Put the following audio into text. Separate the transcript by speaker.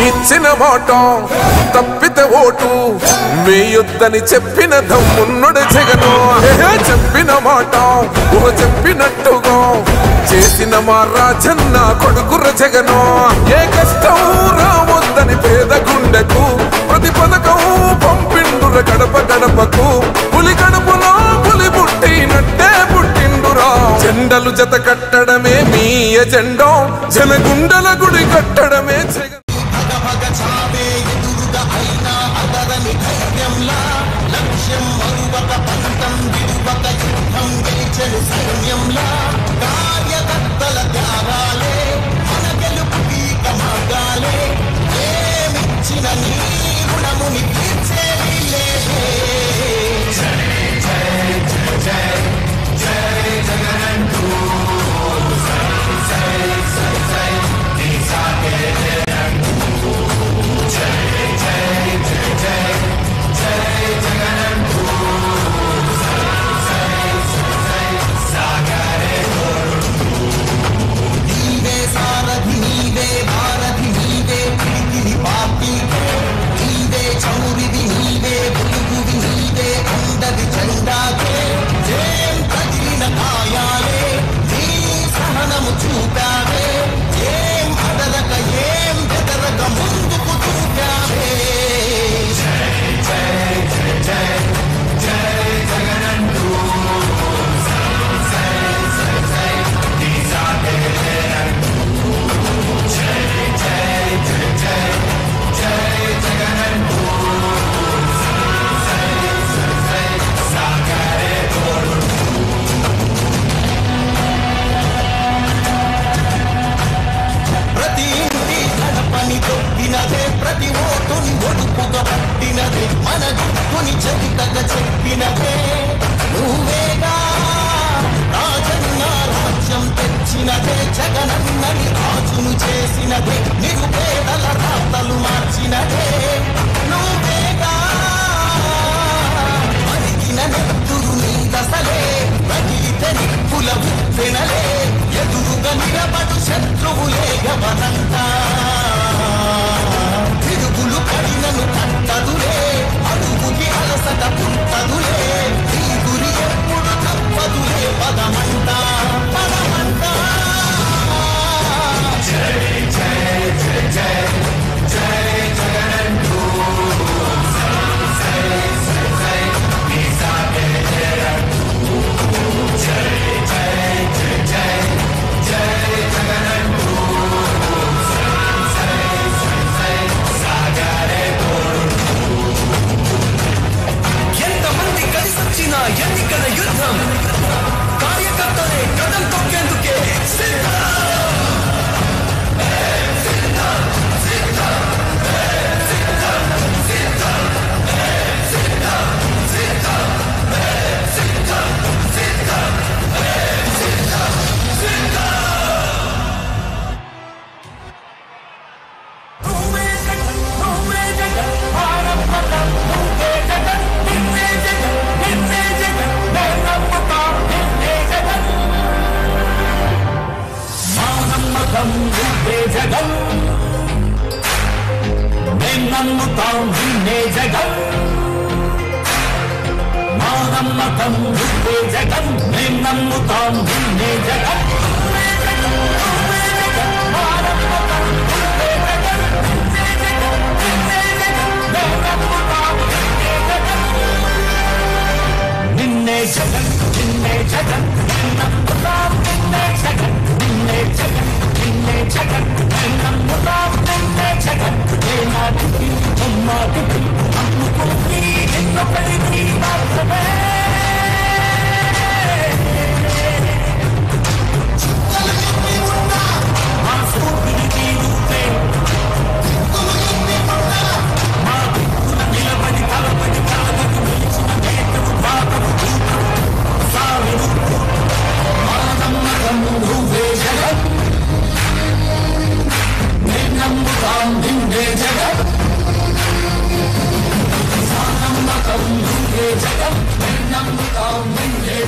Speaker 1: ఇచ్చిన మాట తప్పితే ఓటు వేయొద్దని చెప్పిన దమ్మున్నుడు జగను ఏహే, చెప్పిన మాట ఊహ చెప్పినట్టుగా చేసిన మా రాజన్న కొడుకుర జగను ఏ కష్టం రావద్దని పేద గుండెకు ప్రతి పథకం పంపిండుర గడప గడపకు పులి గడపలో పులి పుట్టినట్టే పుట్టిండురా జెండలు జత కట్టడమే మీ ఎజెండో జనగుండల గుడి కట్టడమే జగన్
Speaker 2: భగ భగ చావే ఎదురుగా అయినా అదరని ధైర్యంలా లక్ష్యం మరువక పంతం విడువక యుద్ధం గెలిచెను సైన్యంలా కార్యకర్తల త్యాగాలే మన గెలుపు గీక మార్గాలే ఏమిచ్చిన నీ రుణముని తీర్చేది లేదే నీవే సారథి నీవే భారథి నీవే పిడికిలి పార్టీకే నీవే చౌరివి నీవే వెలుగువి నీవే అందరి జెండాకే ఏం తగిలిన గాయాలే నీ సహనము చూపావే ఏం అదరక ఏం బెదరక ముందుకు చూపావే ప్రతి ఇంటి గడపని తొక్కినదే ప్రతి ఓటుని ఒడుపుగా పట్టినదే మన గుట్టుని చరితగా చెప్పినదే నువ్వేగా రాజన్న రాజ్యం తెచ్చినదే జగనన్నని రాజును చేసినదే నిరుపేదల రాతలు మార్చినదే నువ్వేగా మరిగిన నెత్తురు నీదసలే రగిలితే నిప్పుల ఉప్పెనలే ఎదురుగా నిలబడు శత్రువులే ఎవరంతా తిరుగులు పడినను కట్టదులే అడుగుకి అలసట పుట్టదులే ఈ గురి ఎప్పుడు తప్పదులే పదమంట పదమంట
Speaker 3: ఎంతమంది కలిసొచ్చిన ఎన్నికల యుద్ధం కార్యకర్తలే కథం తొక్కేందుకే సిద్ధం జగన్ మేం నమ్ముతాం నిన్నే జగన్ మా నమ్మకం నువ్వే జగన్ మేం నమ్ముతాం నిన్నే జగన్ నిన్నే జగన్ నిన్నే జగన్ నమ్ముతాం నిన్నే జగన్ నిన్నే జగన్ నిన్నే జగన్ నమ్ముతాం నిన్నే జగన్ ఏ నాటికి అమ్మాటికి అమ్ముకుంది నిన్నొకరికి మాత్రమే మా స్ఫూర్తికి నువ్వే మా దిక్కున నిలబడి తలబడి కలబడి నిలిచిన నేతలు బాధలు సాగులు మా నమ్మకం నువ్వే జగన్ నేను నమ్ముతాం నిన్నే జగన్ మా నమ్మకం నువ్వే జగన్ నేను నమ్ముతాం నిన్నే